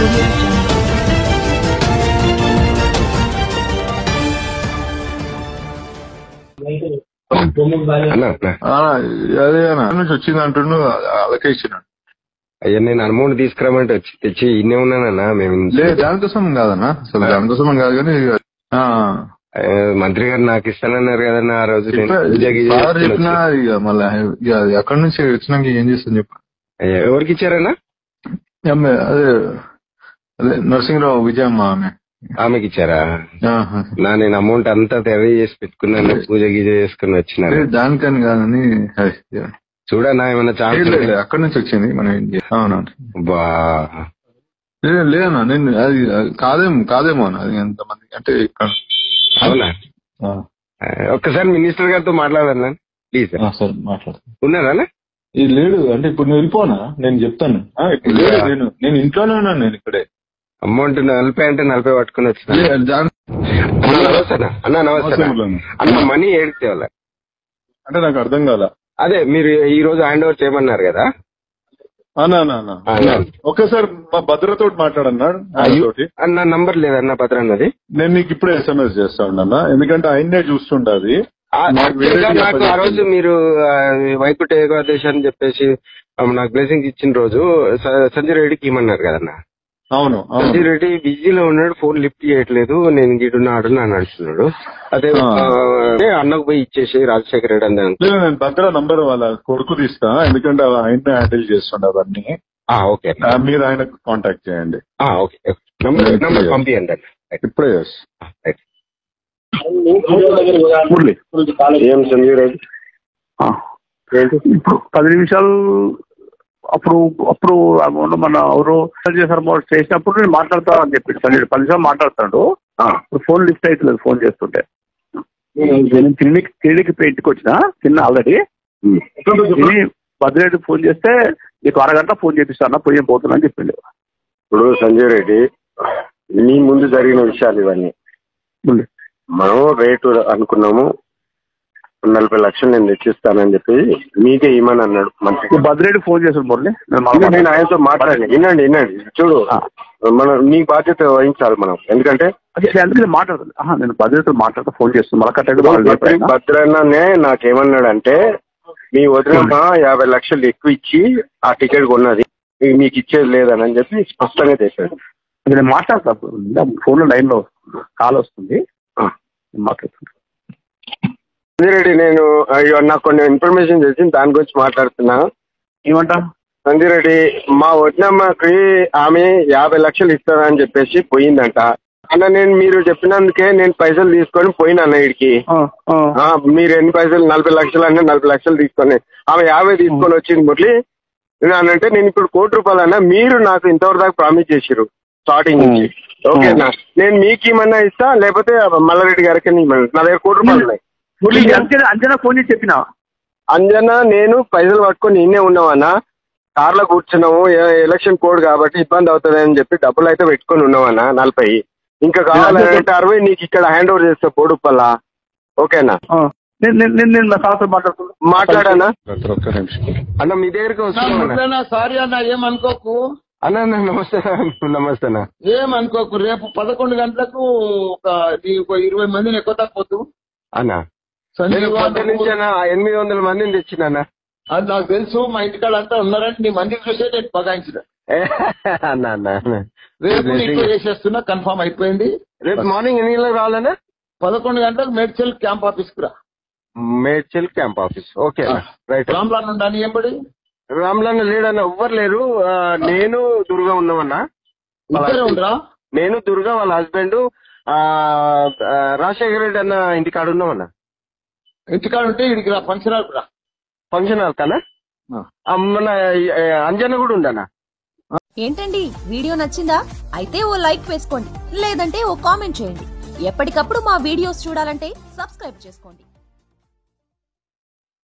audio jungle. అన్న అన్న ఆ, అదే అన్న నుంచి వచ్చింది అంటుండు అలాగే ఇచ్చినాడు అయ్యా నేను అమౌంట్ తీసుకురామంటే వచ్చి తెచ్చి ఇన్నే ఉన్నానన్న మేము లే దానికోసం కాదన్న అసలు దానికోసం కాదు కానీ ఆ, ఆ, మంత్రి గారు నాకు ఇస్తానన్నారు కదన్న ఆ రోజు నేను చెప్పా- పూజ గీజ సార్ చేసుకుని చెప్పినా వచ్చి. ఇక మళ్ళీ ఇక అది అక్కడి నుంచి వచ్చినాక ఏం చేస్తాను చెప్పు అయ్యా, ఎవరికి ఇచ్చారన్న అమ్మే, అదే అదే నరసింహరావు విజయమ్మ ఆమె ఆమెకి ఇచ్చారా ఆహా. నా నేను అమౌంట్ అంతా తెరవ చేసి పెట్టుకున్నాను పూజ గీజ చేసుకుని వచ్చినాను లే, దానికని కాదని అది, ఇక. చూడన్నా ఏమన్నా లే, ఛాన్స్ లే, లే, అక్కడి నుంచి వచ్చింది మనం ఏం చేయాలి? అవునవును బా లే- లేదన్నా నేను అది అది కాదేమో కాదేమో అన్న అది ఎంతమంది అంటే ఇక్కడ అవునా ఆ, ఆ, ఒక్కసారి మినిస్టర్ గారితో మాట్లాడాలన్నా ప్లీజ్ ఆ, సరే మాట్లాడు ఉన్నారా ఇది లేడు అంటే ఇప్పుడు నేను వెళ్ళిపోనా నేను చెప్తాను ఆ, ఇప్పుడు లేడు నేను నేను ఇంట్లోనే ఉన్నాను నేను ఇక్కడే అమౌంట్ నలభై అంటే నలభై పట్టుకుని వచ్చిన లే, దాని- అన్న నమస్తే అన్న. అన్న నమస్తే అన్న. అవసరం అన్న మనీ ఏడితే వాళ్ళ అంటే నాకు అర్థం కాల అదే మీరు ఈ రోజు హ్యాండ్ ఓవర్ చేయమన్నారు కదా అన్నా అన్నా, అన్నా. అన్నా. ఒక్కసారి మా భద్రతో మాట్లాడన్నాడు ఆయనతోటి. అన్న నంబర్ లేదన్న భద్ర అన్నది నేను నీకు ఇప్పుడే ఎస్ఎంఎస్ చేస్తా ఉన్నాను ఎందుకంటే ఆయన్నే చూస్తుండది ఆ, నాకు వేరే actually గా నాకు ఆ చెప్పలేదు. రోజు మీరు ఆ, వైకుంఠ ఏకాదశి అని చెప్పేసి ఆ, నాకు బ్లెసింగ్ ఇచ్చిన రోజు స- సంజయ్ రెడ్డికి ఇమ్మన్నారు కదన్న అవును అవును సంజయ్ రెడ్డి బిజీలో ఉన్నాడు ఫోన్ లిఫ్ట్ చేయట్లేదు నేను గిడున్నాడు అని అంటున్నాడు అదే ఆ. ఆ, అంటే అన్నకు పోయి ఇచ్చేసి రాజశేఖర రెడ్డి అందని లేదు నేను భద్ర నంబర్ వాళ్ళ కొడుకు తీస్తా ఎందుకంటే ఆయన్నే హ్యాండిల్ చేస్తుండే అవన్నీ ఆ, ఓకే ఆ, మీరు ఆయనకు కాంటాక్ట్ చేయండి ఆ, ఓకే నంబర్ నంబర్ పంపించండి అన్న. ఇప్పుడే చేస్తా ఆ, రైట్. మురళి ఏం సంజయ్ రెడ్డి ఆ. ఇప్పుడు పది నిమిషాలు అప్పుడు అప్పుడు మొన్న మన ఎవరు చేశారు చేసినప్పుడు నేను మాట్లాడతా అని చెప్పి సంజయ్ పది నిమిషాలు మాట్లాడుతాడు ఇప్పుడు ఫోన్ లిఫ్ట్ అవుతలేదు ఫోన్ చేస్తుంటే నేను క్లినిక్ క్లినిక్ ఇంటికి వచ్చిన తిన్న ఆల్రెడీ తిని భద్రెడ్డి ఫోన్ చేస్తే నీకు అరగంట ఫోన్ చేపిస్తాను పోయి పోతున్నా అని చెప్పిండు ఇప్పుడు సంజయ్ రెడ్డి మీ ముందు జరిగిన విషయాలు ఇవన్నీ మురళి. మనం రేటు అనుకున్నాము నలభై లక్షలు నేను తెచ్చిస్తానని చెప్పి మీకే ఇమ్మని అన్నాడు మంత్రి ఇప్పుడు భద్రెడ్డి ఫోన్ చేశాడు మురళి నేను మళ్ళా ఇంకా నేను ఆయనతో మాట్లాడి వినండి వినండి చూడు ఆ. మనం మీ బాధ్యత వహించాలి మనం ఎందుకంటే అదే అందుకే నేను మాట్లాడతాను ఆహా, నేను భద్రతతో మాట్లాడుతూ ఫోన్ చేస్తాను మళ్ళీ కట్ అయితే వాళ్ళు భద్ర- చెప్పాను. భద్రన్ననే నాకేమన్నాడంటే మీ వదిన యాభై లక్షలు ఎక్కువ ఇచ్చి ఆ టికెట్ కొన్నది మీకు- మీకు ఇచ్చేది లేదని చెప్పి స్పష్టంగా చేశాడు అది నేను మాట్లాడతాను ఫోన్ లైన్ లో కాల్ వస్తుంది ఆ. నేను మాట్లాడుతాను సంజయ్ రెడ్డి నేను అయ్యో, నాకు కొన్ని ఇన్ఫర్మేషన్ తెలిసింది దాని గురించి మాట్లాడుతున్నా ఏమంటా సంజయ్ రెడ్డి మా వదినమ్మకి ఆమె యాభై లక్షలు ఇస్తానని చెప్పేసి పోయిందంట అన్న నేను మీరు చెప్పినందుకే నేను పైసలు తీసుకొని పోయినా అన్న ఇడికి ఆ, ఆ. ఆ, మీరు ఎన్ని పైసలు నలభై లక్షలు అంటే నలభై లక్షలు తీసుకొని ఆమె యాభై తీసుకొని వచ్చింది మురళి నేను అంటే నేను ఇప్పుడు కోటి రూపాయలు అన్న మీరు నాకు ఇంతవరకు దాకా ప్రామిస్ చేసిరు స్టార్టింగ్ నుంచి ఓకేనా నేను మీకు ఏమన్నా ఇస్తా లేకపోతే మల్లారెడ్డి గారికి ఇమ్మన్నా. నా దగ్గర కోటి రూపాయలు ఉన్నాయి మురళి, అంజనా అంజనా ఫోన్ చేసి చెప్పిన అంజన నేను పైసలు పట్టుకొని నిన్నే ఉన్నామన్నా కార్లో కూర్చున్నాము ఏ- ఎలక్షన్ కోడ్ కాబట్టి ఇబ్బంది అవుతుంది అని చెప్పి డబ్బులు అయితే పెట్టుకొని ఉన్నామన్నా నలభై ఇంకా కావాలంటే అరవై నీకు ఇక్కడ హ్యాండ్ ఓవర్ చేస్తా పోడుప్పల్లా ఓకేనా ఆ. నేను నేను నేను నేను నా సార్తో మాట్లాడుతున్నా మాట్లాడానా భద్ర ఒక్క నిమిషం అన్న మీ దగ్గరికి వస్తున్నామన్నా సారీ అన్న ఏమనుకోకు అన్న అన్న నమస్తే అన్న. నమస్తే అన్న ఏమనుకోకు రేపు పదకొండు గంటలకు ఒక ఈ- ఒక ఇరవై మందిని ఎక్కువ తక్కువ అన్న సంజయ్ నేను పొద్దు నుంచి వాళ్ళు- అన్న ఎనిమిది వందల మందిని తెచ్చినా అది నాకు తెలుసు మా ఇంటికాడ అంతా ఉన్నారంటే నీ మందికి చూసే నేను బగాయించిన అన్న అన్న అన్న. రేపు నీకు చేసేస్తున్నా కన్ఫర్మ్ అయిపోయింది రేపు మార్నింగ్ ఎన్ని గంటలకు రావాలన్నా పదకొండు గంటలకు మేడ్చల్ క్యాంప్ ఆఫీస్ కు రా మేడ్చల్ క్యాంప్ ఆఫీస్ ఓకే అన్న రైట్ రామ్లాన్ ఉండాలి ఏంబడి రామ్లాన్ లేడన్న ఎవ్వరు లేరు ఆ, నేను దుర్గా ఉన్నామన్నా ఇద్దరే ఉండరా నేను దుర్గా వాళ్ళ హస్బెండ్ రాజశేఖర రెడ్డి అన్న ఇంటికాడ ఉన్నామన్నా ఇంటికాడ ఉంటే ఇడికి రా ఫంక్షన్ హాల్ రా ఫంక్షన్ హాల్ కన్నా ఆ. ఆ, మన ఆ, అంజన కూడా ఉండనా ఏంటండి వీడియో నచ్చిందా అయితే ఓ లైక్ వేసుకోండి లేదంటే ఓ కామెంట్ చేయండి ఎప్పటికప్పుడు మా వీడియోస్ చూడాలంటే సబ్స్క్రైబ్ చేసుకోండి